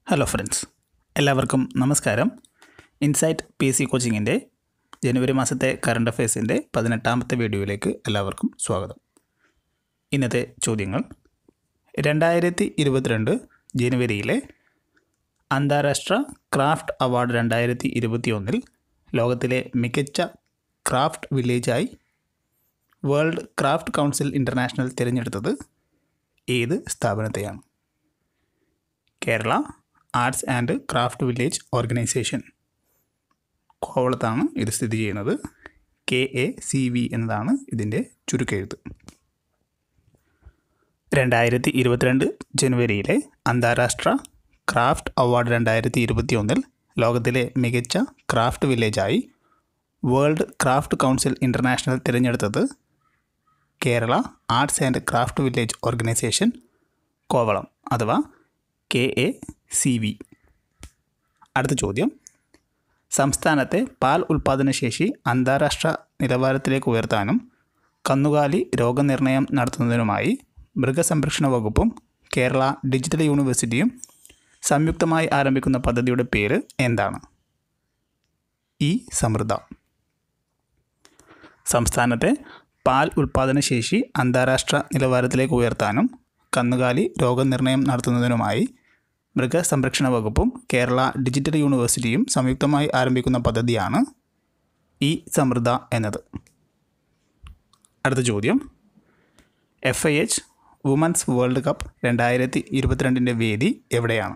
hello friends എല്ലാവർക്കും നമസ്കാരം Insight P S C കോച്ചിങ്ങിൻ്റെ ജനുവരി മാസത്തെ കറണ്ട് അഫയേഴ്സിൻ്റെ പതിനെട്ടാമത്തെ വീഡിയോയിലേക്ക് എല്ലാവർക്കും സ്വാഗതം ഇന്നത്തെ ചോദ്യങ്ങൾ രണ്ടായിരത്തി ഇരുപത്തിരണ്ട് ജനുവരിയിലെ അന്താരാഷ്ട്ര ക്രാഫ്റ്റ് അവാർഡ് രണ്ടായിരത്തി ഇരുപത്തി ഒന്നിൽ ലോകത്തിലെ മികച്ച ക്രാഫ്റ്റ് വില്ലേജായി വേൾഡ് ക്രാഫ്റ്റ് കൗൺസിൽ ഇൻ്റർനാഷണൽ തിരഞ്ഞെടുത്തത് ഏത് സ്ഥാപനത്തെയാണ് Kerala Arts and Craft Village Organization കോവളത്താണ് ഇത് സ്ഥിതി ചെയ്യുന്നത് കെ എ സി വി എന്നതാണ് ഇതിൻ്റെ ചുരുക്കെഴുത്ത് രണ്ടായിരത്തി ഇരുപത്തിരണ്ട് ജനുവരിയിലെ അന്താരാഷ്ട്ര ക്രാഫ്റ്റ് അവാർഡ് രണ്ടായിരത്തി ഇരുപത്തി ഒന്നിൽ ലോകത്തിലെ മികച്ച ക്രാഫ്റ്റ് വില്ലേജായി വേൾഡ് ക്രാഫ്റ്റ് കൗൺസിൽ ഇൻ്റർനാഷണൽ തിരഞ്ഞെടുത്തത് Kerala Arts and Craft Village Organization Kovalam അഥവാ കെ എ സി വി അടുത്ത ചോദ്യം സംസ്ഥാനത്തെ പാൽ ഉൽപ്പാദനശേഷി അന്താരാഷ്ട്ര നിലവാരത്തിലേക്ക് ഉയർത്താനും കന്നുകാലി രോഗനിർണയം നടത്തുന്നതിനുമായി മൃഗസംരക്ഷണ വകുപ്പും കേരള ഡിജിറ്റൽ യൂണിവേഴ്സിറ്റിയും സംയുക്തമായി ആരംഭിക്കുന്ന പദ്ധതിയുടെ പേര് എന്താണ് ഇ സമൃദ്ധ സംസ്ഥാനത്തെ പാൽ ഉൽപ്പാദനശേഷി അന്താരാഷ്ട്ര നിലവാരത്തിലേക്ക് ഉയർത്താനും കന്നുകാലി രോഗനിർണയം നടത്തുന്നതിനുമായി മൃഗസംരക്ഷണ വകുപ്പും കേരള ഡിജിറ്റൽ യൂണിവേഴ്സിറ്റിയും സംയുക്തമായി ആരംഭിക്കുന്ന പദ്ധതിയാണ് ഇ സമൃദ്ധ എന്നത് അടുത്ത ചോദ്യം F I H women's World Cup രണ്ടായിരത്തി ഇരുപത്തിരണ്ടിൻ്റെ വേദി എവിടെയാണ്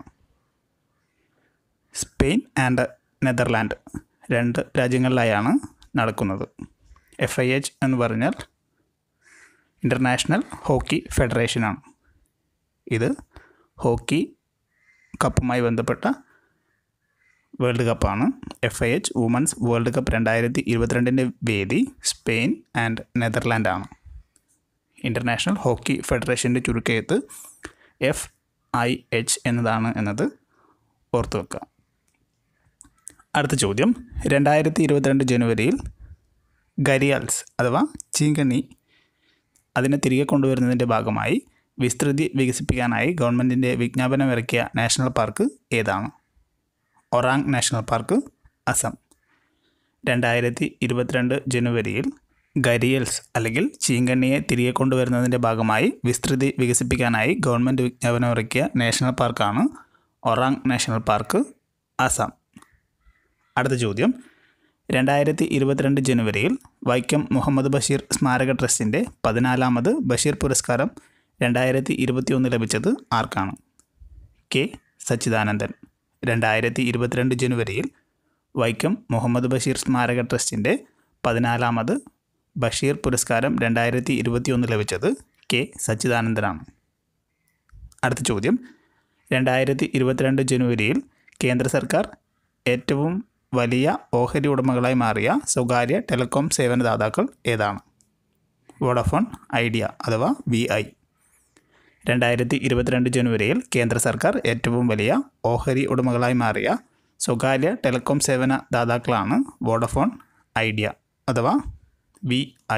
സ്പെയിൻ ആൻഡ് നെതർലാൻഡ് രണ്ട് രാജ്യങ്ങളിലായാണ് നടക്കുന്നത് എഫ് ഐ എച്ച് എന്ന് പറഞ്ഞാൽ ഇൻ്റർനാഷണൽ ഹോക്കി ഫെഡറേഷനാണ് ഇത് ഹോക്കി കപ്പുമായി ബന്ധപ്പെട്ട വേൾഡ് കപ്പാണ് F I H women's World Cup രണ്ടായിരത്തി ഇരുപത്തിരണ്ടിൻ്റെ വേദി സ്പെയിൻ ആൻഡ് നെതർലാൻഡ് ആണ് ഇൻ്റർനാഷണൽ ഹോക്കി ഫെഡറേഷൻ്റെ ചുരുക്കെഴുത്ത് എഫ് ഐ എച്ച് എന്നതാണ് എന്നത് ഓർത്തു വെക്കുക അടുത്ത ചോദ്യം രണ്ടായിരത്തി ഇരുപത്തിരണ്ട് ജനുവരിയിൽ ഗരിയാൽസ് അഥവാ ചീങ്കണ്ണി അതിനെ തിരികെ കൊണ്ടുവരുന്നതിൻ്റെ ഭാഗമായി വിസ്തൃതി വികസിപ്പിക്കാനായി ഗവൺമെൻറ്റിൻ്റെ വിജ്ഞാപനം ഇറക്കിയ നാഷണൽ പാർക്ക് ഏതാണ് ഒറാങ് നാഷണൽ പാർക്ക് അസം രണ്ടായിരത്തി ഇരുപത്തിരണ്ട് ജനുവരിയിൽ ഗരിയൽസ് അല്ലെങ്കിൽ ചീങ്കണ്ണിയെ തിരികെ കൊണ്ടുവരുന്നതിൻ്റെ ഭാഗമായി വിസ്തൃതി വികസിപ്പിക്കാനായി ഗവൺമെൻറ് വിജ്ഞാപനം ഇറക്കിയ നാഷണൽ പാർക്കാണ് ഒറാങ് നാഷണൽ പാർക്ക് അസം അടുത്ത ചോദ്യം രണ്ടായിരത്തി ഇരുപത്തിരണ്ട് ജനുവരിയിൽ വൈക്കം മുഹമ്മദ് ബഷീർ സ്മാരക ട്രസ്റ്റിൻ്റെ പതിനാലാമത് ബഷീർ പുരസ്കാരം രണ്ടായിരത്തി ഇരുപത്തിയൊന്ന് ലഭിച്ചത് ആർക്കാണ് കെ സച്ചിദാനന്ദൻ രണ്ടായിരത്തി ഇരുപത്തിരണ്ട് ജനുവരിയിൽ വൈക്കം മുഹമ്മദ് ബഷീർ സ്മാരക ട്രസ്റ്റിൻ്റെ പതിനാലാമത് ബഷീർ പുരസ്കാരം രണ്ടായിരത്തി ഇരുപത്തിയൊന്ന് ലഭിച്ചത് കെ സച്ചിദാനന്ദനാണ് അടുത്ത ചോദ്യം രണ്ടായിരത്തി ഇരുപത്തിരണ്ട് ജനുവരിയിൽ കേന്ദ്ര സർക്കാർ ഏറ്റവും വലിയ ഓഹരി ഉടമകളായി മാറിയ സ്വകാര്യ ടെലികോം സേവനദാതാക്കൾ ഏതാണ് വോഡഫോൺ ഐഡിയ അഥവാ വി ഐ രണ്ടായിരത്തി ഇരുപത്തിരണ്ട് ജനുവരിയിൽ കേന്ദ്ര സർക്കാർ ഏറ്റവും വലിയ ഓഹരി ഉടമകളായി മാറിയ സ്വകാര്യ ടെലികോം സേവന ദാതാക്കളാണ് വോഡഫോൺ ഐഡിയ അഥവാ വി ഐ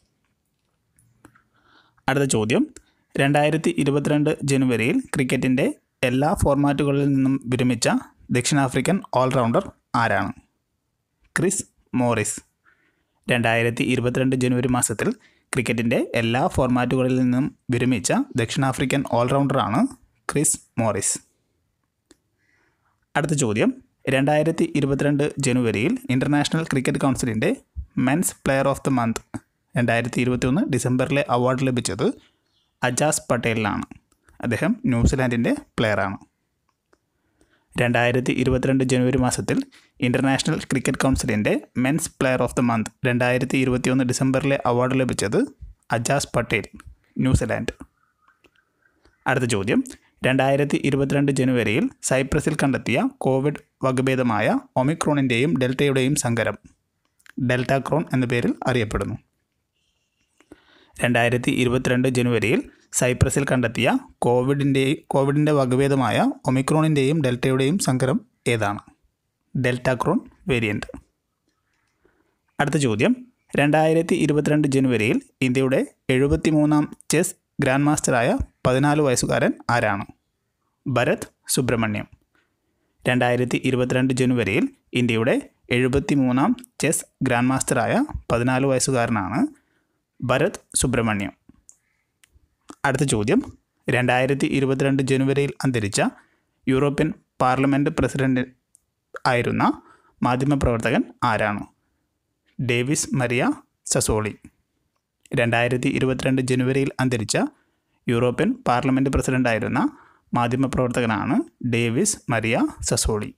അടുത്ത ചോദ്യം രണ്ടായിരത്തി ഇരുപത്തിരണ്ട് ജനുവരിയിൽ ക്രിക്കറ്റിൻ്റെ എല്ലാ ഫോർമാറ്റുകളിൽ നിന്നും വിരമിച്ച ദക്ഷിണാഫ്രിക്കൻ ഓൾറൗണ്ടർ ആരാണ് ക്രിസ് മോറിസ് രണ്ടായിരത്തി ഇരുപത്തിരണ്ട് ജനുവരി മാസത്തിൽ ക്രിക്കറ്റിൻ്റെ എല്ലാ ഫോർമാറ്റുകളിൽ നിന്നും വിരമിച്ച ദക്ഷിണാഫ്രിക്കൻ ഓൾറൗണ്ടറാണ് ക്രിസ് മോറിസ് അടുത്ത ചോദ്യം രണ്ടായിരത്തി ഇരുപത്തിരണ്ട് ജനുവരിയിൽ ഇൻ്റർനാഷണൽ ക്രിക്കറ്റ് കൗൺസിലിൻ്റെ men's player of the month രണ്ടായിരത്തി ഇരുപത്തിയൊന്ന് ഡിസംബറിലെ അവാർഡ് ലഭിച്ചത് അജാസ് പട്ടേലിനാണ് അദ്ദേഹം ന്യൂസിലാൻഡിൻ്റെ പ്ലെയറാണ് രണ്ടായിരത്തി ഇരുപത്തിരണ്ട് ജനുവരി മാസത്തിൽ ഇൻ്റർനാഷണൽ ക്രിക്കറ്റ് കൗൺസിലിൻ്റെ men's player of the month രണ്ടായിരത്തി ഇരുപത്തിയൊന്ന് ഡിസംബറിലെ അവാർഡ് ലഭിച്ചത് അജാസ് പട്ടേൽ ന്യൂസിലാൻഡ് അടുത്ത ചോദ്യം രണ്ടായിരത്തി ഇരുപത്തിരണ്ട് ജനുവരിയിൽ സൈപ്രസിൽ കണ്ടെത്തിയ കോവിഡ് വകഭേദമായ ഒമിക്രോണിൻ്റെയും ഡെൽറ്റയുടെയും സങ്കരം ഡെൽറ്റാക്രോൺ എന്ന പേരിൽ അറിയപ്പെടുന്നു രണ്ടായിരത്തി ഇരുപത്തിരണ്ട് ജനുവരിയിൽ സൈപ്രസിൽ കണ്ടെത്തിയ കോവിഡിൻ്റെ കോവിഡിൻ്റെ വകഭേദമായ ഒമിക്രോണിൻ്റെയും ഡെൽറ്റയുടെയും സങ്കരം ഏതാണ് ഡെൽറ്റാക്രോൺ വേരിയൻറ്റ് അടുത്ത ചോദ്യം രണ്ടായിരത്തി ഇരുപത്തിരണ്ട് ജനുവരിയിൽ ഇന്ത്യയുടെ എഴുപത്തി മൂന്നാം ചെസ് ഗ്രാൻഡ് മാസ്റ്ററായ പതിനാല് വയസ്സുകാരൻ ആരാണ് ഭരത് സുബ്രഹ്മണ്യം രണ്ടായിരത്തി ഇരുപത്തിരണ്ട് ജനുവരിയിൽ ഇന്ത്യയുടെ എഴുപത്തി മൂന്നാം ചെസ് ഗ്രാൻഡ് മാസ്റ്ററായ പതിനാല് വയസ്സുകാരനാണ് ഭരത് സുബ്രഹ്മണ്യം അടുത്ത ചോദ്യം രണ്ടായിരത്തി ഇരുപത്തിരണ്ട് ജനുവരിയിൽ അന്തരിച്ച യൂറോപ്യൻ പാർലമെൻറ്റ് പ്രസിഡന്റ് ആയിരുന്ന മാധ്യമപ്രവർത്തകൻ ആരാണ് ഡേവിസ് മരിയ സസോളി രണ്ടായിരത്തി ഇരുപത്തിരണ്ട് ജനുവരിയിൽ അന്തരിച്ച യൂറോപ്യൻ പാർലമെൻറ്റ് പ്രസിഡൻ്റായിരുന്ന മാധ്യമപ്രവർത്തകനാണ് ഡേവിസ് മരിയ സസോളി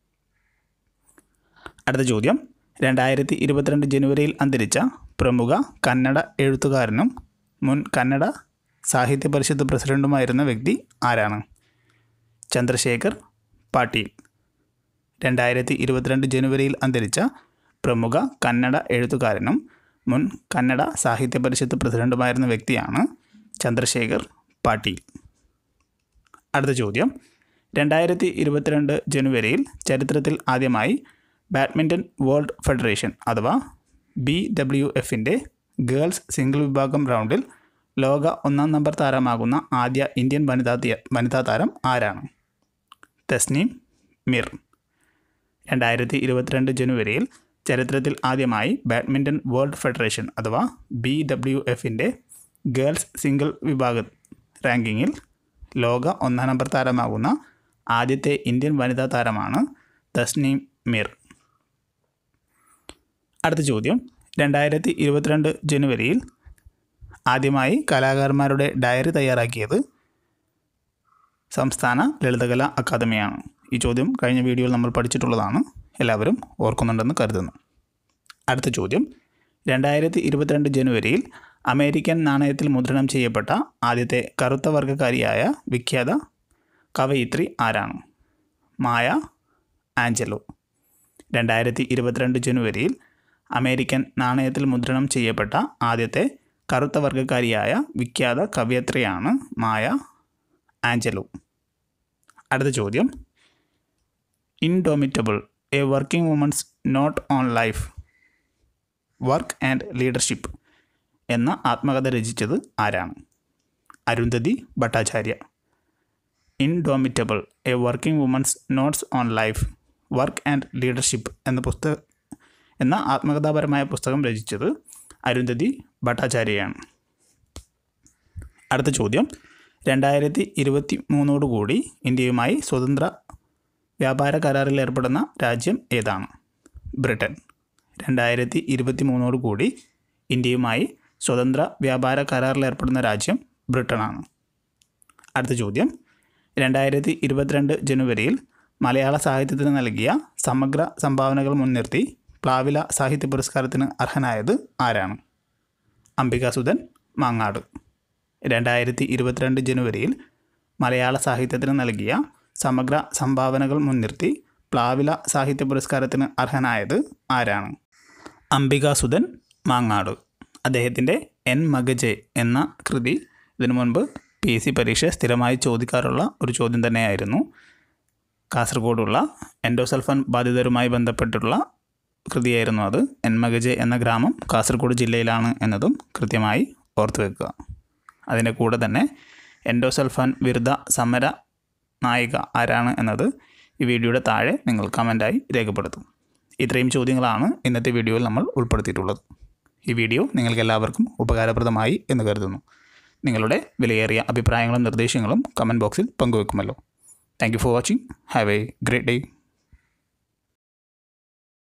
അടുത്ത ചോദ്യം രണ്ടായിരത്തി ഇരുപത്തിരണ്ട് ജനുവരിയിൽ അന്തരിച്ച പ്രമുഖ കന്നഡ എഴുത്തുകാരനും മുൻ കന്നഡ സാഹിത്യ പരിഷത്ത് പ്രസിഡൻറ്റുമായിരുന്ന വ്യക്തി ആരാണ് ചന്ദ്രശേഖർ പാട്ടീൽ രണ്ടായിരത്തി ഇരുപത്തിരണ്ട് ജനുവരിയിൽ അന്തരിച്ച പ്രമുഖ കന്നഡ എഴുത്തുകാരനും മുൻ കന്നഡ സാഹിത്യ പരിഷത്ത് പ്രസിഡൻറ്റുമായിരുന്ന വ്യക്തിയാണ് ചന്ദ്രശേഖർ പാട്ടീൽ അടുത്ത ചോദ്യം രണ്ടായിരത്തി ഇരുപത്തിരണ്ട് ജനുവരിയിൽ ചരിത്രത്തിൽ ആദ്യമായി ബാഡ്മിൻ്റൺ വേൾഡ് ഫെഡറേഷൻ അഥവാ ബി ഡബ്ല്യു എഫിൻ്റെ ഗേൾസ് സിംഗിൾ വിഭാഗം റൗണ്ടിൽ ലോക ഒന്നാം നമ്പർ താരമാകുന്ന ആദ്യ ഇന്ത്യൻ വനിതാ തി- വനിതാ താരം ആരാണ് തസ്നീം മിർ രണ്ടായിരത്തി ഇരുപത്തിരണ്ട് ജനുവരിയിൽ ചരിത്രത്തിൽ ആദ്യമായി ബാഡ്മിൻ്റൺ വേൾഡ് ഫെഡറേഷൻ അഥവാ ബി ഡബ്ല്യു എഫിൻ്റെ ഗേൾസ് സിംഗിൾ വിഭാഗ റാങ്കിങ്ങിൽ ലോക ഒന്നാം നമ്പർ താരമാകുന്ന ആദ്യത്തെ ഇന്ത്യൻ വനിതാ താരമാണ് തസ്നീം മിർ അടുത്ത ചോദ്യം രണ്ടായിരത്തി ഇരുപത്തിരണ്ട് ജനുവരിയിൽ ആദ്യമായി കലാകാരന്മാരുടെ ഡയറി തയ്യാറാക്കിയത് സംസ്ഥാന ലളിതകലാ അക്കാദമിയാണ് ഈ ചോദ്യം കഴിഞ്ഞ വീഡിയോയിൽ നമ്മൾ പഠിച്ചിട്ടുള്ളതാണ് എല്ലാവരും ഓർക്കുന്നുണ്ടെന്ന് കരുതുന്നു അടുത്ത ചോദ്യം രണ്ടായിരത്തി ഇരുപത്തിരണ്ട് ജനുവരിയിൽ അമേരിക്കൻ നാണയത്തിൽ മുദ്രണം ചെയ്യപ്പെട്ട ആദ്യത്തെ കറുത്ത വർഗ്ഗക്കാരിയായ വിഖ്യാത കവയിത്രി ആരാണ് മായ ആഞ്ചലോ രണ്ടായിരത്തി ഇരുപത്തിരണ്ട് ജനുവരിയിൽ അമേരിക്കൻ നാണയത്തിൽ മുദ്രണം ചെയ്യപ്പെട്ട ആദ്യത്തെ കറുത്ത വർഗ്ഗക്കാരിയായ വിഖ്യാത കവയത്രിയാണ് മായ ആഞ്ചലോ അടുത്ത ചോദ്യം Indomitable a working woman's note on life work and leadership എന്ന ആത്മകഥ രചിച്ചത് ആരാണ് Arundhati Bhattacharya Indomitable a working woman's notes on life work and leadership എന്ന പുസ്തക എന്ന ആത്മകഥാപരമായ പുസ്തകം രചിച്ചത് അരുന്ധതി ഭട്ടാചാര്യയാണ് അടുത്ത ചോദ്യം രണ്ടായിരത്തി ഇരുപത്തി മൂന്നോടുകൂടി ഇന്ത്യയുമായി സ്വതന്ത്ര വ്യാപാര കരാറിൽ ഏർപ്പെടുന്ന രാജ്യം ഏതാണ് ബ്രിട്ടൻ രണ്ടായിരത്തി ഇരുപത്തി മൂന്നോടുകൂടി ഇന്ത്യയുമായി സ്വതന്ത്ര വ്യാപാര കരാറിൽ ഏർപ്പെടുന്ന രാജ്യം ബ്രിട്ടനാണ് അടുത്ത ചോദ്യം രണ്ടായിരത്തി ഇരുപത്തിരണ്ട് ജനുവരിയിൽ മലയാള സാഹിത്യത്തിന് നൽകിയ സമഗ്ര സംഭാവനകൾ മുൻനിർത്തി പ്ലാവില സാഹിത്യ പുരസ്കാരത്തിന് അർഹനായത് ആരാണ് അംബികാസുധൻ മാങ്ങാട് രണ്ടായിരത്തി ഇരുപത്തിരണ്ട് ജനുവരിയിൽ മലയാള സാഹിത്യത്തിന് നൽകിയ സമഗ്ര സംഭാവനകൾ മുൻനിർത്തി പ്ലാവില സാഹിത്യ പുരസ്കാരത്തിന് അർഹനായത് ആരാണ് അംബികാസുധൻ മാങ്ങാട് അദ്ദേഹത്തിൻ്റെ എൻ മഗജെ എന്ന കൃതി ഇതിനു മുൻപ് പി എസ് സി പരീക്ഷ സ്ഥിരമായി ചോദിക്കാറുള്ള ഒരു ചോദ്യം തന്നെയായിരുന്നു കാസർഗോഡുള്ള എൻഡോസൾഫാൻ ബാധിതരുമായി ബന്ധപ്പെട്ടുള്ള കൃതിയായിരുന്നു അത് എൻ മഗജെ എന്ന ഗ്രാമം കാസർഗോഡ് ജില്ലയിലാണ് എന്നതും കൃത്യമായി ഓർത്തു വെക്കുക അതിൻ്റെ കൂടെ തന്നെ എൻഡോസൾഫാൻ വിരുദ്ധ സമര നായിക ആരാണ് എന്നത് ഈ വീഡിയോയുടെ താഴെ നിങ്ങൾ കമൻറ്റായി രേഖപ്പെടുത്തും ഇത്രയും ചോദ്യങ്ങളാണ് ഇന്നത്തെ വീഡിയോയിൽ നമ്മൾ ഉൾപ്പെടുത്തിയിട്ടുള്ളത് ഈ വീഡിയോ നിങ്ങൾക്ക് എല്ലാവർക്കും ഉപകാരപ്രദമായി എന്ന് കരുതുന്നു നിങ്ങളുടെ വിലയേറിയ അഭിപ്രായങ്ങളും നിർദ്ദേശങ്ങളും കമൻറ്റ് ബോക്സിൽ പങ്കുവെക്കുമല്ലോ thank you for watching have a great day